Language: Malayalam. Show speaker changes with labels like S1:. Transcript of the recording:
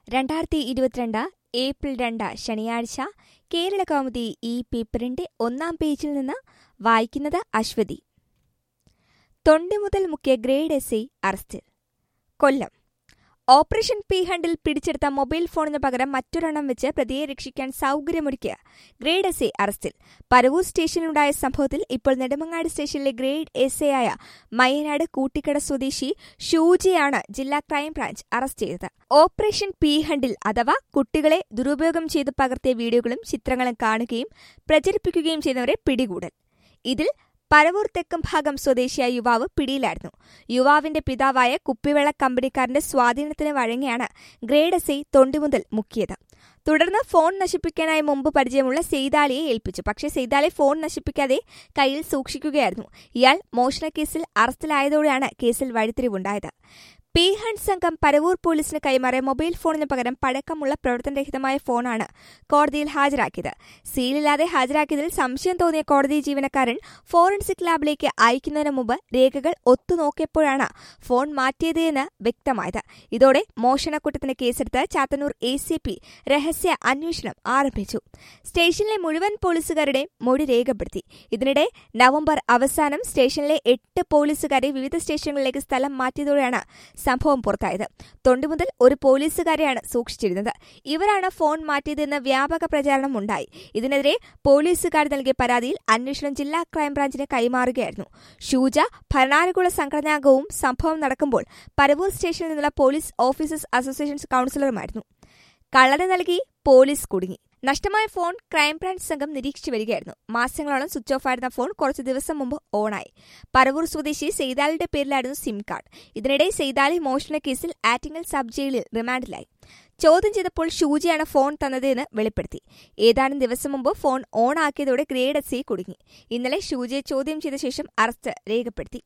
S1: രണ്ടായിരത്തി ഇരുപത്തിരണ്ട് ഏപ്രിൽ രണ്ട് ശനിയാഴ്ച കേരള കൗമുദി ഈ പേപ്പറിന്റെ ഒന്നാം പേജിൽ നിന്ന് വായിക്കുന്നത് അശ്വതി തൊണ്ടി മുതൽ മുഖ്യ ഗ്രേഡ് എസ് ഐ അറസ്റ്റിൽ കൊല്ലം ഓപ്പറേഷൻ പി ഹണ്ടിൽ പിടിച്ചെടുത്ത മൊബൈൽ ഫോണിന് പകരം മറ്റൊരെണ്ണം വെച്ച് പ്രതിയെ രക്ഷിക്കാൻ സൗകര്യമൊരുക്കിയ ഗ്രേഡ് എസ് ഐ അറസ്റ്റിൽ പരവൂർ സ്റ്റേഷനിലുണ്ടായ സംഭവത്തിൽ ഇപ്പോൾ നെടുമങ്ങാട് സ്റ്റേഷനിലെ ഗ്രേഡ് എസ് ഐ ആയ മയ്യനാട് കൂട്ടിക്കട സ്വദേശി ഷൂജിയാണ് ജില്ലാ ക്രൈംബ്രാഞ്ച് അറസ്റ്റ് ചെയ്തത് ഓപ്പറേഷൻ പി ഹണ്ടിൽ അഥവാ കുട്ടികളെ ദുരുപയോഗം ചെയ്ത് പകർത്തിയ വീഡിയോകളും ചിത്രങ്ങളും കാണുകയും പ്രചരിപ്പിക്കുകയും ചെയ്യുന്നവരെ പിടികൂടൽ ഇതിൽ പരവൂർ തെക്കും ഭാഗം സ്വദേശിയായ യുവാവ് പിടിയിലായിരുന്നു യുവാവിന്റെ പിതാവായ കുപ്പിവെള്ള കമ്പനിക്കാരന്റെ സ്വാധീനത്തിന് വഴങ്ങിയാണ് ഗ്രേഡ് എസ് ഐ തൊണ്ടിമുതൽ മുക്കിയത് തുടർന്ന് ഫോൺ നശിപ്പിക്കാനായി മുമ്പ് പരിചയമുള്ള സെയ്താലിയെ ഏൽപ്പിച്ചു പക്ഷേ സെയ്താലി ഫോൺ നശിപ്പിക്കാതെ കയ്യിൽ സൂക്ഷിക്കുകയായിരുന്നു ഇയാൾ മോഷണക്കേസിൽ അറസ്റ്റിലായതോടെയാണ് കേസിൽ വഴിത്തിരിവുണ്ടായത് പി ഹണ്ട് സംഘം പരവൂർ പോലീസിന് കൈമാറിയ മൊബൈൽ ഫോണിന് പകരം പഴക്കമുള്ള പ്രവർത്തനരഹിതമായ ഫോണാണ് കോടതിയിൽ ഹാജരാക്കിയത് സീലില്ലാതെ ഹാജരാക്കിയതിൽ സംശയം തോന്നിയ കോടതി ജീവനക്കാരൻ ഫോറൻസിക് ലാബിലേക്ക് അയക്കുന്നതിന് മുമ്പ് രേഖകൾ ഒത്തുനോക്കിയപ്പോഴാണ് ഫോൺ മാറ്റിയത് എന്ന് വ്യക്തമായത് ഇതോടെ മോഷണക്കുറ്റത്തിന് കേസെടുത്ത് ചാത്തന്നൂർ എ സി പി രഹസ്യ അന്വേഷണം ആരംഭിച്ചു സ്റ്റേഷനിലെ മുഴുവൻ പോലീസുകാരുടെയും മൊഴി രേഖപ്പെടുത്തി ഇതിനിടെ നവംബർ അവസാനം സ്റ്റേഷനിലെ എട്ട് പോലീസുകാരെ വിവിധ സ്റ്റേഷനുകളിലേക്ക് സ്ഥലം മാറ്റിയതോടെയാണ് സംഭവം പുറത്തായത് തൊണ്ടുമുതൽ ഒരു പോലീസുകാരെയാണ് സൂക്ഷിച്ചിരുന്നത് ഇവരാണ് ഫോൺ മാറ്റിയതെന്ന് വ്യാപക പ്രചാരണം ഉണ്ടായി ഇതിനെതിരെ പോലീസുകാർ നൽകിയ പരാതിയിൽ അന്വേഷണം ജില്ലാ ക്രൈംബ്രാഞ്ചിന് കൈമാറുകയായിരുന്നു ഷൂജ ഭരണാനുകൂല സംഘടനാംഗവും സംഭവം നടക്കുമ്പോൾ പരവൂർ സ്റ്റേഷനിൽ നിന്നുള്ള പോലീസ് ഓഫീസേഴ്സ് അസോസിയേഷൻ കൌൺസിലറുമായിരുന്നു കള്ളന് നൽകി പോലീസ് കുടുങ്ങി നഷ്ടമായ ഫോൺ ക്രൈംബ്രാഞ്ച് സംഘം നിരീക്ഷിച്ചു വരികയായിരുന്നു മാസങ്ങളോളം സ്വിച്ച് ഓഫ് ആയിരുന്ന ഫോൺ കുറച്ചു ദിവസം മുമ്പ് ഓണായി പരവൂർ സ്വദേശി സെയ്താലിയുടെ പേരിലായിരുന്നു സിം കാർഡ് ഇതിനിടെ സെയ്താലി മോഷണ കേസിൽ ആറ്റിങ്ങൽ സബ് ജയിലിൽ റിമാൻഡിലായി ചോദ്യം ചെയ്തപ്പോൾ ഷൂജിയാണ് ഫോൺ തന്നതെന്ന് വെളിപ്പെടുത്തി ഏതാനും ദിവസം മുമ്പ് ഫോൺ ഓൺ ആക്കിയതോടെ ഗ്രേഡ് എസ് കുടുങ്ങി ഇന്നലെ ഷൂജിയെ ചോദ്യം ചെയ്ത ശേഷം അറസ്റ്റ് രേഖപ്പെടുത്തി